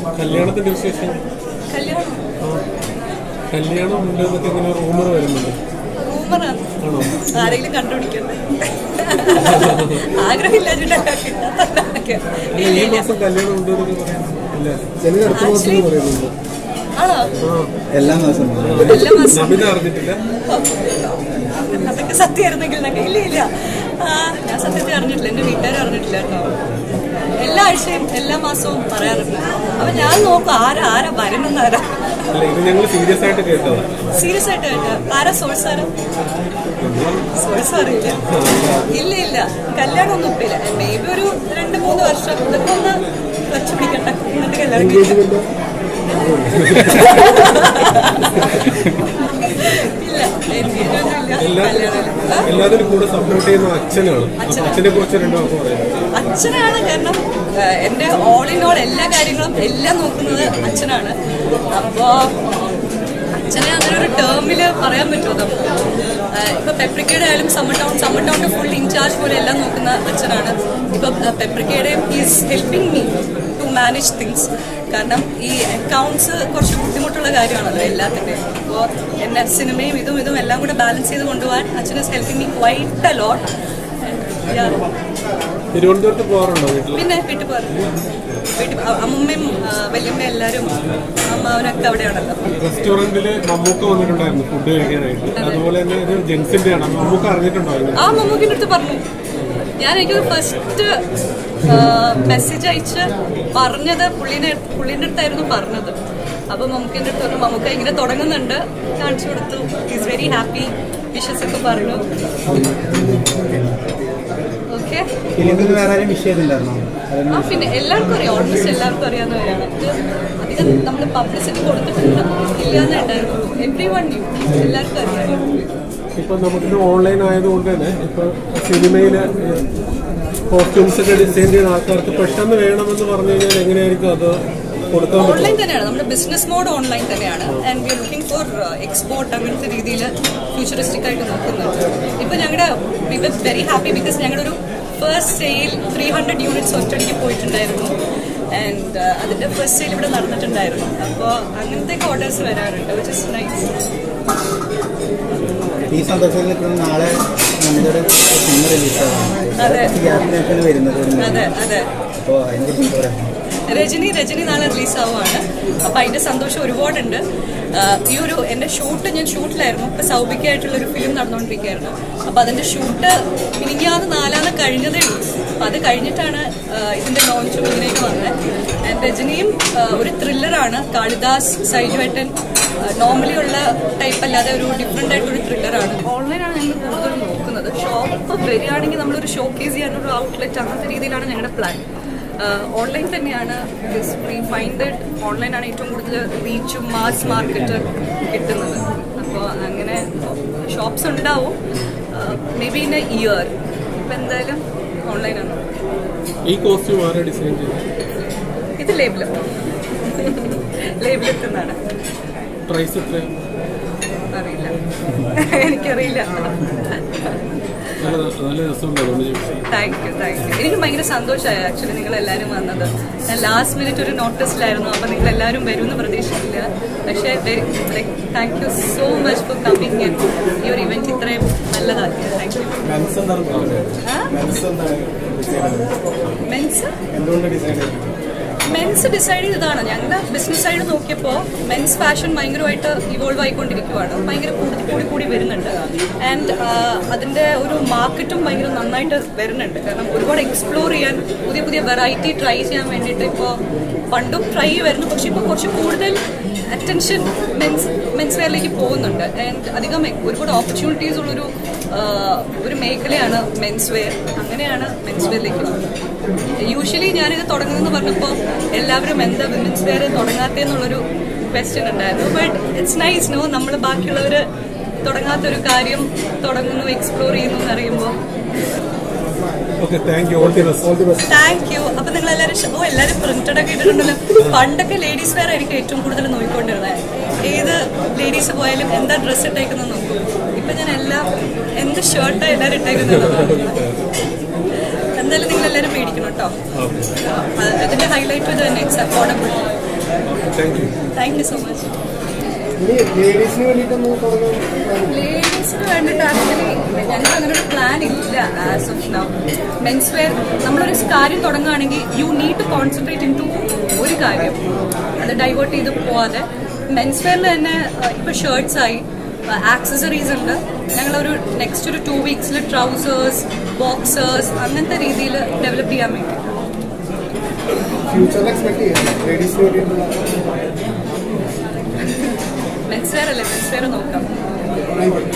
കല്യാണത്തിന്റെ വിശേഷം കല്യാണം ആ. കല്യാണം ഉണ്ട് എന്നൊക്കെ ഇങ്ങനെ റൂമർ വരുന്നുണ്ട് റൂമറാണ് ആണോ ആരെങ്കിലും കണ്ടുപിടിക്കണ്ടേ ആഗ്രഹമില്ല കിട്ടാത്തതൊക്കെ അല്ല, ഈ മാസം കല്യാണം ഉണ്ട് എന്നൊക്കെ പറയുന്നു ഇല്ല ശനി അടുത്ത മാസം എന്ന് പറയുന്നുണ്ട് ആണോ ആ എല്ലാ മാസവും എല്ലാ മാസം നമിത അറിഞ്ഞിട്ടില്ല അതൊക്കെ സത്യമായിരുന്നെങ്കിൽ എന്നൊക്കെ ഇല്ല ഇല്ല ആ, ഞാൻ സത്യത്തെ അറിഞ്ഞിട്ടില്ല എന്റെ വീട്ടുകാരും അറിഞ്ഞിട്ടില്ല കേട്ടോ എല്ലാ ആഴ്ചയും എല്ലാ മാസവും പറയാറുണ്ട് അപ്പൊ ഞാൻ നോക്കും ആരാ ആരാ വരണമെന്ന് ആരാ അല്ല ഇത് ഞങ്ങൾ സീരിയസ് ആയിട്ട് കേട്ടതാ സീരിയസ് ആയിട്ട് കേട്ടോ ആരാ സോഴ്സ് ആരാ സോഴ്സ് അറിയില്ല ഇല്ല ഇല്ല കല്യാണം ഒന്നും ഒപ്പില്ല മേ ബി ഒരു രണ്ട് മൂന്ന് വർഷം ഇതൊക്കെ ഒന്ന് വെച്ച് പിടിക്കട്ടെ എന്നിട്ട് കല്യാണം കഴിക്കാം. ഇല്ല engagement ഇല്ല എല്ലാ കല്യാണം ഇല്ല. ആ? എല്ലാത്തിനും കൂടെ സപ്പോർട്ട് ചെയ്യുന്ന അച്ഛനാണ് അപ്പൊ അച്ഛനെ കുറിച്ച് രണ്ടു വാക്ക് പറയാം അച്ഛനാണ് കാരണം ആ, എൻ്റെ ഓൾ ഇൻ ഓൾ എല്ലാ കാര്യങ്ങളും എല്ലാം നോക്കുന്നത് അച്ഛനാണ് അപ്പോ അച്ഛനെ അങ്ങനെ ഒരു ടേമില് പറയാൻ പറ്റുമോ നമുക്ക് ആ, ഇപ്പൊ പെപ്രിക്കയുടെ ആയാലും സമ്മർ ടൗൺ സമ്മർ ടൗണിന്റെ ഫുൾ ഇൻചാർജ് പോലെ എല്ലാം നോക്കുന്ന അച്ഛനാണ് ഇപ്പൊ പെപ്രിക്കയുടെയും is helping me to manage things കാരണം ഈ അക്കൗണ്ട്സ് കുറച്ച് ബുദ്ധിമുട്ടുള്ള കാര്യമാണല്ലോ എല്ലാത്തിൻ്റെയും അപ്പോൾ എന്നെ സിനിമയും ഇതും ഇതും എല്ലാം കൂടെ ബാലൻസ് ചെയ്ത് കൊണ്ടുപോകാൻ അച്ഛൻ is helping me quite a lot തിരുവനന്തപുരത്ത് പോകാറുണ്ടോ വീട്ടിൽ പിന്നെ വീട്ടിൽ പോകാറുണ്ട് വീട്ടിൽ അ- അമ്മമ്മയും ആ, വല്യമ്മയും എല്ലാവരും അമ്മാവനൊക്കെ അവിടെയാണല്ലോ റെസ്റ്റോറന്റിൽ മമ്മൂക്ക വന്നിട്ടുണ്ടായിരുന്നു ഫുഡ് കഴിക്കാനായിട്ട് അതുപോലെ തന്നെ ഇത് ജെൻസിന്റെ ആണ് മമ്മൂക്ക അറിഞ്ഞിട്ടുണ്ടോ ഇത്? ആ മമ്മൂക്കിൻ്റെ അടുത്ത് പറഞ്ഞു ഞാൻ എനിക്ക് ഫസ്റ്റ് മെസ്സേജ് അയച്ച് പറഞ്ഞത് പുള്ളിനെ പുള്ളിൻ്റെ അടുത്തായിരുന്നു പറഞ്ഞത് അപ്പോൾ മമ്മൂക്കിൻ്റെ അടുത്ത് പറഞ്ഞു മമ്മൂക്ക ഇങ്ങനെ തുടങ്ങുന്നുണ്ട് കാണിച്ചു കൊടുത്തു ഈസ് വെരി ഹാപ്പി വിഷസ് ഒക്കെ പറഞ്ഞു ഓക്കെ ഫിലിമിൽ വേറെ ആരും വിഷയം ഉണ്ടായിരുന്നോ ആ പിന്നെ എല്ലാവർക്കും അറിയാം ഓൾമോസ്റ്റ് എല്ലാവർക്കും അറിയാവുന്നവരാണ് നമുക്ക് അധികം നമ്മൾ പബ്ലിസിറ്റി കൊടുത്തിട്ടില്ല ഇല്ലാന്നേ ഉണ്ടായിരുന്നുള്ളൂ എവ്രി വൺ ന്യൂ എല്ലാവർക്കും അറിയാം ഇപ്പൊ നമുക്കിത് ഓൺലൈൻ ആയതുകൊണ്ട് തന്നെ ഇപ്പൊ സിനിമയില് കോസ്റ്റ്യൂംസ് ഒക്കെ ഡിസൈൻ ചെയ്യുന്ന ആൾക്കാർക്ക് പെട്ടെന്ന് വേണമെന്ന് പറഞ്ഞു കഴിഞ്ഞാൽ എങ്ങനെയായിരിക്കും അത് കൊടുക്കാൻ പറ്റും ഓൺലൈൻ തന്നെയാണ് നമ്മുടെ ബിസിനസ് മോഡ് ഓൺലൈൻ തന്നെയാണ് and we are looking for export അങ്ങനത്തെ രീതിയിൽ ഫ്യൂച്ചറിസ്റ്റിക് ആയിട്ട് നോക്കുന്നുണ്ട് ഇപ്പൊ ഞങ്ങളുടെ we were very happy because ഞങ്ങളുടെ ഒരു first sale three hundred units ഒറ്റയടിക്ക് പോയിട്ടുണ്ടായിരുന്നു ആൻഡ് അതിന്റെ ഫസ്റ്റ് സെയിൽ ഇവിടെ നടന്നിട്ടുണ്ടായിരുന്നു അപ്പോൾ അങ്ങനത്തെ ഓർഡേഴ്സ് വരാറുണ്ട് വിച്ച് ഇസ് നൈസ് ഈ സന്തോഷത്തിൽ നിൽക്കുന്ന നാളെ നമ്മുടെ സിനിമ റിലീസാണ് അതെ. ഗ്യാപ്പിനൊക്കെയാണ് വരുന്നത് അതെ അതെ അപ്പോൾ അതിനെ കുറിച്ച് പറയാം രജനി രജനി നാളെ റിലീസ് ആവുകയാണ് അപ്പൊ അതിന്റെ സന്തോഷം ഒരുപാടുണ്ട് ആഹ് ഈ ഒരു എന്റെ ഷൂട്ട് ഞാൻ ഷൂട്ടിലായിരുന്നു ഇപ്പൊ സൗഭിക്കായിട്ടുള്ള ഒരു ഫിലിം നടന്നുകൊണ്ടിരിക്കുകയായിരുന്നു അപ്പൊ അതിന്റെ ഷൂട്ട് മിനിഞ്ഞാന്ന് നാലാന്ന് കഴിഞ്ഞതേ ഉള്ളൂ അപ്പൊ അത് കഴിഞ്ഞിട്ടാണ് ആഹ് ഇതിന്റെ ലോഞ്ചും ഇങ്ങനെയൊക്കെ വന്നത് ആൻഡ് രജനിയും ആഹ് ഒരു ത്രില്ലറാണ് കാളിദാസ് സൈജുവേട്ടൻ നോർമലി ഉള്ള ടൈപ്പ് അല്ലാതെ ഒരു ഡിഫറെന്റ് ആയിട്ടൊരു ത്രില്ലറാണ് ഓൺലൈനാണ് ഞങ്ങൾ കൂടുതൽ നോക്കുന്നത് ഷോപ്പ് വരികയാണെങ്കിൽ നമ്മളൊരു ഷോക്കേസ് ചെയ്യാനൊരു ഔട്ട്ലെറ്റ് അങ്ങനത്തെ രീതിയിലാണ് ഞങ്ങളുടെ പ്ലാൻ ഓൺലൈൻ തന്നെയാണ് ബിക്കോസ് വി ഫൈൻഡ് ഇറ്റ് ഓൺലൈനാണ് ഏറ്റവും കൂടുതൽ റീച്ചും മാസ് മാർക്കറ്റ് കിട്ടുന്നത് അപ്പോൾ അങ്ങനെ ഷോപ്സ് ഉണ്ടാവും maybe in a year ഇപ്പം എന്തായാലും ഓൺലൈനാണ് ഈ കോസ്റ്റ്യൂം ആരാ ഡിസൈൻ ചെയ്തത് ഇത് ലേബിൾ ലേബിലെത്തുന്നതാണ് പ്രൈസ് എത്രയാണ് അറിയില്ല എനിക്കറിയില്ല നല്ല നല്ല രസമുണ്ടോ അതുകൊണ്ട് ചോദിച്ചത് താങ്ക് യു താങ്ക് യു എനിക്ക് ഭയങ്കര സന്തോഷമായി ആക്ച്വലി നിങ്ങൾ എല്ലാവരും വന്നത് ഞാൻ ലാസ്റ്റ് മിനിറ്റ് ഒരു നോട്ടീസിലായിരുന്നു അപ്പോൾ നിങ്ങൾ എല്ലാവരും വരുമെന്ന് പ്രതീക്ഷിച്ചില്ല പക്ഷേ thank you so much for coming ഈ ഒരു ഇവന്റ് ഇത്രയും നല്ലതാക്കി താങ്ക് യു മെൻസ് എന്താണ് മെൻസ് എന്താണ് മെൻസ് എന്തുകൊണ്ട് ഡിസൈൻ ചെയ്തത് മെൻസ് ഡിസൈഡ് ചെയ്തതാണ് ഞങ്ങളുടെ ബിസിനസ് സൈഡ് നോക്കിയപ്പോൾ മെൻസ് ഫാഷൻ ഭയങ്കരമായിട്ട് ഇവോൾവ് ആയിക്കൊണ്ടിരിക്കുവാണ് ഭയങ്കര കൂടി കൂടി കൂടി വരുന്നുണ്ട് ആൻഡ് അതിൻ്റെ ഒരു മാർക്കറ്റും ഭയങ്കര നന്നായിട്ട് വരുന്നുണ്ട് കാരണം ഒരുപാട് എക്സ്പ്ലോർ ചെയ്യാൻ പുതിയ പുതിയ വെറൈറ്റി ട്രൈ ചെയ്യാൻ വേണ്ടിയിട്ട് ഇപ്പോൾ പണ്ടും ട്രൈ വരുന്നു പക്ഷെ ഇപ്പോൾ കുറച്ച് കൂടുതൽ അറ്റൻഷൻ മെൻസ് മെൻസ് വെയറിലേക്ക് പോകുന്നുണ്ട് ആൻഡ് അധികം ഒരുപാട് ഓപ്പർച്യൂണിറ്റീസ് ഉള്ളൊരു ആ, ഒരു മേഖലയാണ് മെൻസ് വെയർ അങ്ങനെയാണ് മെൻസ് വെയറിലേക്ക് വന്നത് യൂഷ്വലി ഞാനിത് തുടങ്ങുന്നെന്ന് പറഞ്ഞപ്പോൾ എല്ലാവരും എന്താ വിമൻസ് വെയർ തുടങ്ങാത്തെന്നുള്ളൊരു ക്വസ്റ്റ്യൻ ഉണ്ടായിരുന്നു ബട്ട് ഇറ്റ്സ് നൈസ് നോ നമ്മൾ ബാക്കിയുള്ളവർ തുടങ്ങാത്തൊരു കാര്യം തുടങ്ങുന്നു എക്സ്പ്ലോർ ചെയ്യുന്നു എന്ന് അറിയുമ്പോൾ okay thank you all the best all the best thank you അപ്പൊ നിങ്ങൾ എല്ലാവരും ഓ എല്ലാവരും പ്രിന്റഡ് ഒക്കെ ഇട്ടിട്ടുണ്ടല്ലോ പണ്ടൊക്കെ ലേഡീസ് വെയർ ആയിരിക്കും ഏറ്റവും കൂടുതൽ നോക്കിക്കൊണ്ടിരുന്നത് ഏത് ലേഡീസ് പോയാലും എന്താ ഡ്രസ്സ് ഇട്ടേക്കുന്നത് നോക്കും ഇപ്പൊ ഞാൻ എല്ലാം എന്ത് ഷർട്ടാണ് എല്ലാവരും ഇട്ടേക്കുന്നത് എന്തായാലും നിങ്ങൾ എല്ലാവരും മേടിക്കണം കേട്ടോ അതിന്റെ ഹൈലൈറ്റ് ഇത് തന്നെ it's affordable thank you thank you so much ഇനി ലേഡീസിന് വേണ്ടിയിട്ടൊന്ന് തുടങ്ങാൻ ലേഡീസിന് വേണ്ടിയിട്ട് ആക്ച്വലി ഞങ്ങൾക്ക് അങ്ങനെ ഒരു പ്ലാൻ ഇല്ല as of now men's wear നമ്മളൊരു കാര്യം തുടങ്ങുകയാണെങ്കിൽ you need to concentrate in to ഒരു കാര്യം അത് ഡൈവേർട്ട് ചെയ്ത് പോവാതെ മെൻസ് വെയറിൽ തന്നെ അഹ്, ഇപ്പൊ ഷർട്ട്സ് ആയി ആക്സസറീസ് ഉണ്ട് ഞങ്ങളൊരു നെക്സ്റ്റ് ഒരു ടു വീക്സിൽ ട്രൗസേഴ്സ് ബോക്സേഴ്സ് അങ്ങനത്തെ രീതിയിൽ ഡെവലപ്പ് ചെയ്യാൻ വേണ്ടി ഫ്യൂച്ചറിൽ എക്സ്പെക്ട് ചെയ്യാം ലേഡീസിന് വേണ്ടിയിട്ടുള്ള മെൻസ് വെയർ അല്ലേ മെൻസ് വെയർ നോക്കാം താങ്ക് യു